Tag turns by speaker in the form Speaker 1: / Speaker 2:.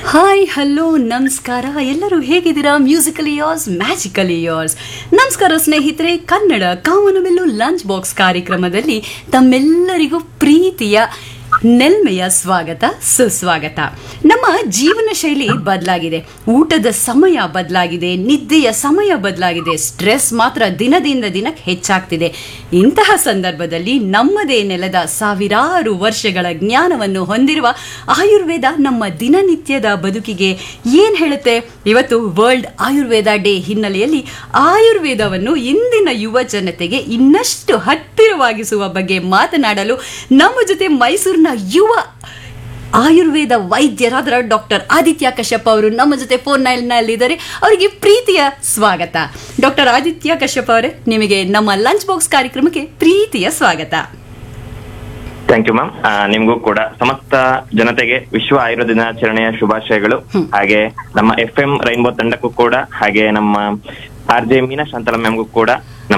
Speaker 1: hi hello ನಮಸ್ಕಾರ ಎಲ್ಲರೂ ಹೇಗಿದ್ದೀರಾ ಮ್ಯೂಸಿಕಲ್ ಇಯರ್ಸ್ ಮ್ಯಾಜಿಕಲ್ ಇಯರ್ಸ್ ನಮಸ್ಕಾರ ಸ್ನೇಹಿತರೆ ಕನ್ನಡ ಕಾಮನವೆಲ್ಲು ಲಂಚ್ ಬಾಕ್ಸ್ ಕಾರ್ಯಕ್ರಮದಲ್ಲಿ ತಮ್ಮೆಲ್ಲರಿಗೂ ಪ್ರೀತಿಯ ನೆಲ್ಮೆಯ ಸ್ವಾಗತ ಸುಸ್ವಾಗತ ನಮ್ಮ ಜೀವನ ಶೈಲಿ ಬದಲಾಗಿದೆ ಊಟದ ಸಮಯ ಬದಲಾಗಿದೆ ನಿದ್ದೆಯ ಸಮಯ ಬದಲಾಗಿದೆ ಸ್ಟ್ರೆಸ್ ಮಾತ್ರ ದಿನದಿಂದ ದಿನಕ್ಕೆ ಹೆಚ್ಚಾಗ್ತಿದೆ ಇಂತಹ ಸಂದರ್ಭದಲ್ಲಿ ನಮ್ಮದೇ ನೆಲದ ಸಾವಿರಾರು ವರ್ಷಗಳ ಜ್ಞಾನವನ್ನು ಹೊಂದಿರುವ ಆಯುರ್ವೇದ ನಮ್ಮ ದಿನನಿತ್ಯದ ಬದುಕಿಗೆ ಏನ್ ಹೇಳುತ್ತೆ ಇವತ್ತು ವರ್ಲ್ಡ್ ಆಯುರ್ವೇದ ಡೇ ಹಿನ್ನೆಲೆಯಲ್ಲಿ ಆಯುರ್ವೇದವನ್ನು ಇಂದಿನ ಯುವ ಜನತೆಗೆ ಇನ್ನಷ್ಟು ಹತ್ತಿರವಾಗಿಸುವ ಬಗ್ಗೆ ಮಾತನಾಡಲು ನಮ್ಮ ಜೊತೆ ಮೈಸೂರಿನ ಯುವ ಆಯುರ್ವೇದ ವೈದ್ಯರಾದ ಡಾಕ್ಟರ್ ಆದಿತ್ಯ ಕಶ್ಯಪ್ ಅವರು ನಮ್ಮ ಜೊತೆ ಫೋನ್ ನಲ್ಲಿದ್ದಾರೆ ಅವರಿಗೆ ಪ್ರೀತಿಯ ಸ್ವಾಗತ ಡಾಕ್ಟರ್ ಆದಿತ್ಯ ಕಶ್ಯಪ್ ಅವರೇ ನಿಮಗೆ ನಮ್ಮ ಲಂಚ್ ಬಾಕ್ಸ್ ಕಾರ್ಯಕ್ರಮಕ್ಕೆ ಪ್ರೀತಿಯ ಸ್ವಾಗತ
Speaker 2: ಥ್ಯಾಂಕ್ ಯು ಮ್ಯಾಮ್ ನಿಮ್ಗೂ ಕೂಡ ಸಮಸ್ತ ಜನತೆಗೆ ವಿಶ್ವ ಆಯುರ್ವೇದ ದಿನಾಚರಣೆಯ ಶುಭಾಶಯಗಳು ಹಾಗೆ ನಮ್ಮ ಎಫ್ ಎಂ ರೈನ್ಬೋ ತಂಡಕ್ಕೂ ಕೂಡ ಹಾಗೆ ನಮ್ಮ ಆರ್ ಜೆ ಮೀನಾ ಶಾಂತಲಾ ಮ್ಯಾಮ್ಗೂ ಕೂಡ